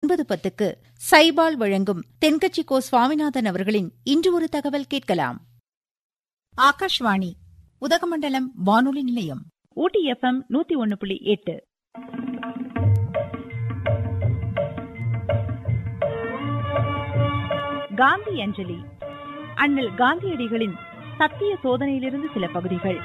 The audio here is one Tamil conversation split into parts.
ஒன்பது பத்துக்கு சைபால் வழங்கும் தென்கட்சி கோ சுவாமிநாதன் அவர்களின் இன்று ஒரு தகவல் கேட்கலாம் ஆகாஷ்வாணி உதகமண்டலம் வானொலி நிலையம் ஊட்டி எஃப்எம் நூத்தி ஒன்னு புள்ளி எட்டு காந்தி அஞ்சலி அண்ணல் காந்தியடிகளின் சத்திய சோதனையிலிருந்து சில பகுதிகள்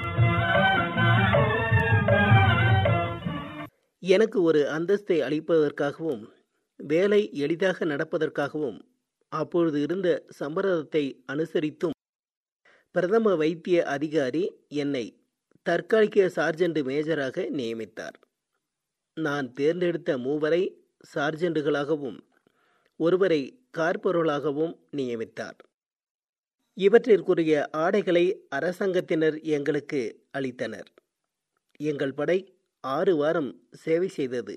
எனக்கு ஒரு அந்தஸ்தை அளிப்பதற்காகவும் வேலை எளிதாக நடப்பதற்காகவும் அப்பொழுது இருந்த சம்பிரதத்தை அனுசரித்தும் பிரதம வைத்திய அதிகாரி என்னை தற்காலிக சார்ஜென்ட் மேஜராக நியமித்தார் நான் தேர்ந்தெடுத்த மூவரை சார்ஜென்ட்டுகளாகவும் ஒருவரை கார்பொருளாகவும் நியமித்தார் இவற்றிற்குரிய ஆடைகளை அரசாங்கத்தினர் எங்களுக்கு அளித்தனர் எங்கள் படை ஆறு வாரம் சேவை செய்தது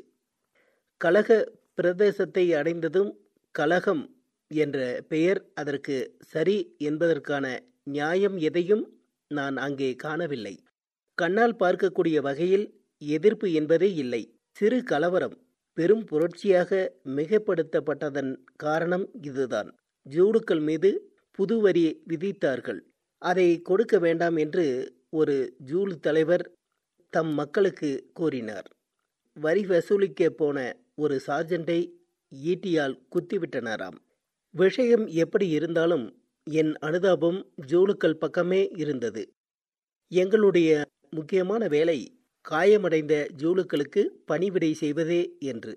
கழக பிரதேசத்தை அடைந்ததும் கழகம் என்ற பெயர் அதற்கு சரி என்பதற்கான நியாயம் எதையும் நான் அங்கே காணவில்லை கண்ணால் பார்க்கக்கூடிய வகையில் எதிர்ப்பு என்பதே இல்லை சிறு கலவரம் பெரும் புரட்சியாக மிகப்படுத்தப்பட்டதன் காரணம் இதுதான் ஜூடுக்கள் மீது புது வரி விதித்தார்கள் அதை கொடுக்க வேண்டாம் என்று ஒரு ஜூல் தலைவர் தம் மக்களுக்கு கூறினார் வரி வசூலிக்க போன ஒரு சார்ஜென்ட்டை ஈட்டியால் குத்திவிட்டனராம் விஷயம் எப்படி இருந்தாலும் என் அனுதாபம் ஜூலுக்கள் பக்கமே இருந்தது எங்களுடைய முக்கியமான வேலை காயமடைந்த ஜூலுக்களுக்கு பணிவிடை செய்வதே என்று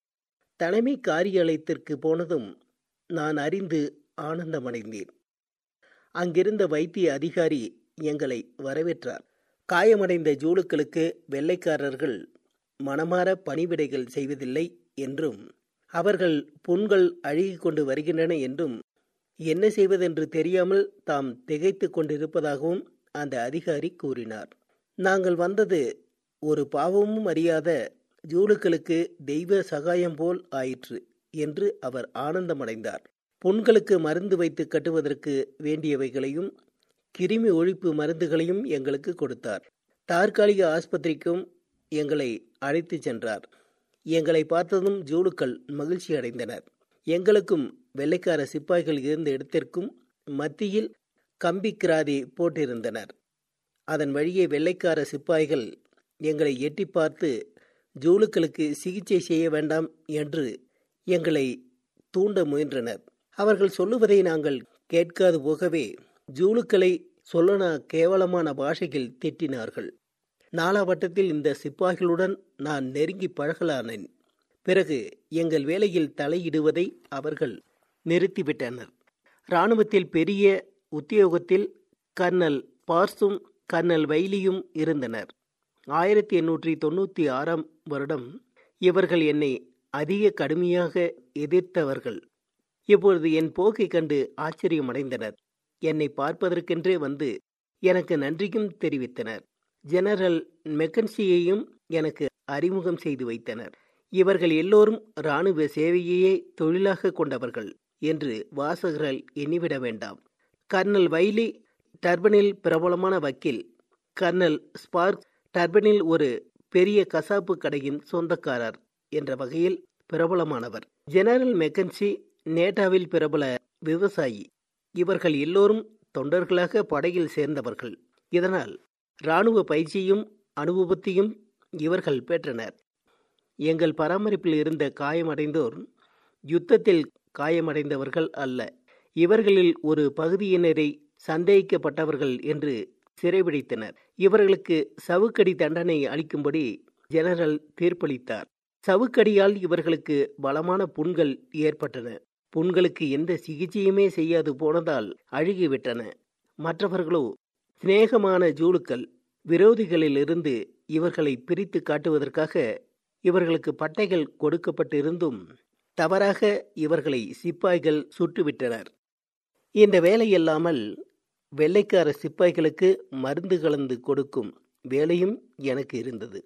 தலைமை காரியாலயத்திற்கு போனதும் நான் அறிந்து ஆனந்தமடைந்தேன் அங்கிருந்த வைத்திய அதிகாரி எங்களை வரவேற்றார் காயமடைந்த ஜூலுக்களுக்கு வெள்ளைக்காரர்கள் மனமாற பணிவிடைகள் செய்வதில்லை என்றும் அவர்கள் புண்கள் அழுகி கொண்டு வருகின்றன என்றும் என்ன செய்வதென்று தெரியாமல் தாம் திகைத்து கொண்டிருப்பதாகவும் அந்த அதிகாரி கூறினார் நாங்கள் வந்தது ஒரு பாவமும் அறியாத ஜூலுக்களுக்கு தெய்வ சகாயம் போல் ஆயிற்று என்று அவர் ஆனந்தமடைந்தார் புண்களுக்கு மருந்து வைத்து கட்டுவதற்கு வேண்டியவைகளையும் கிருமி ஒழிப்பு மருந்துகளையும் எங்களுக்கு கொடுத்தார் தற்காலிக ஆஸ்பத்திரிக்கும் எங்களை அழைத்து சென்றார் எங்களை பார்த்ததும் ஜூலுக்கள் மகிழ்ச்சி அடைந்தனர் எங்களுக்கும் வெள்ளைக்கார சிப்பாய்கள் இருந்த இடத்திற்கும் மத்தியில் கம்பி கிராதி போட்டிருந்தனர் அதன் வழியே வெள்ளைக்கார சிப்பாய்கள் எங்களை எட்டி பார்த்து ஜூலுக்களுக்கு சிகிச்சை செய்ய வேண்டாம் என்று எங்களை தூண்ட முயன்றனர் அவர்கள் சொல்லுவதை நாங்கள் கேட்காது போகவே ஜூலுக்களை சொல்லனா கேவலமான பாஷையில் திட்டினார்கள் நாலாவட்டத்தில் இந்த சிப்பாய்களுடன் நான் நெருங்கி பழகலானேன் பிறகு எங்கள் வேலையில் தலையிடுவதை அவர்கள் நிறுத்திவிட்டனர் இராணுவத்தில் பெரிய உத்தியோகத்தில் கர்னல் பார்சும் கர்னல் வைலியும் இருந்தனர் ஆயிரத்தி எண்ணூற்றி தொண்ணூற்றி ஆறாம் வருடம் இவர்கள் என்னை அதிக கடுமையாக எதிர்த்தவர்கள் இப்பொழுது என் போக்கை கண்டு ஆச்சரியமடைந்தனர் என்னை பார்ப்பதற்கென்றே வந்து எனக்கு நன்றியும் தெரிவித்தனர் ஜெனரல் மெக்கன்சியையும் எனக்கு அறிமுகம் செய்து வைத்தனர் இவர்கள் எல்லோரும் இராணுவ சேவையையே தொழிலாக கொண்டவர்கள் என்று வாசகர்கள் எண்ணிவிட வேண்டாம் கர்னல் வைலி டர்பனில் பிரபலமான வக்கீல் கர்னல் ஸ்பார்க் டர்பனில் ஒரு பெரிய கசாப்பு கடையின் சொந்தக்காரர் என்ற வகையில் பிரபலமானவர் ஜெனரல் மெக்கன்சி நேட்டாவில் பிரபல விவசாயி இவர்கள் எல்லோரும் தொண்டர்களாக படையில் சேர்ந்தவர்கள் இதனால் இராணுவ பயிற்சியும் அனுபவத்தையும் இவர்கள் பெற்றனர் எங்கள் பராமரிப்பில் இருந்த காயமடைந்தோர் யுத்தத்தில் காயமடைந்தவர்கள் அல்ல இவர்களில் ஒரு பகுதியினரை சந்தேகிக்கப்பட்டவர்கள் என்று சிறைபிடித்தனர் இவர்களுக்கு சவுக்கடி தண்டனை அளிக்கும்படி ஜெனரல் தீர்ப்பளித்தார் சவுக்கடியால் இவர்களுக்கு பலமான புண்கள் ஏற்பட்டன புண்களுக்கு எந்த சிகிச்சையுமே செய்யாது போனதால் அழுகிவிட்டன மற்றவர்களோ சிநேகமான ஜூலுக்கள் விரோதிகளிலிருந்து இவர்களை பிரித்து காட்டுவதற்காக இவர்களுக்கு பட்டைகள் கொடுக்கப்பட்டிருந்தும் தவறாக இவர்களை சிப்பாய்கள் சுட்டுவிட்டனர் இந்த வேலையில்லாமல் வெள்ளைக்கார சிப்பாய்களுக்கு மருந்து கலந்து கொடுக்கும் வேலையும் எனக்கு இருந்தது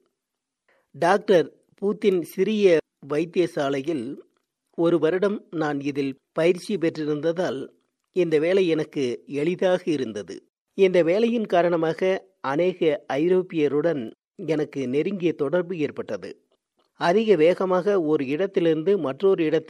டாக்டர் பூத்தின் சிறிய வைத்தியசாலையில் ஒரு வருடம் நான் இதில் பயிற்சி பெற்றிருந்ததால் இந்த வேலை எனக்கு எளிதாக இருந்தது இந்த வேலையின் காரணமாக அநேக ஐரோப்பியருடன் எனக்கு நெருங்கிய தொடர்பு ஏற்பட்டது அதிக வேகமாக ஒரு இடத்திலிருந்து மற்றொரு இடத்தில்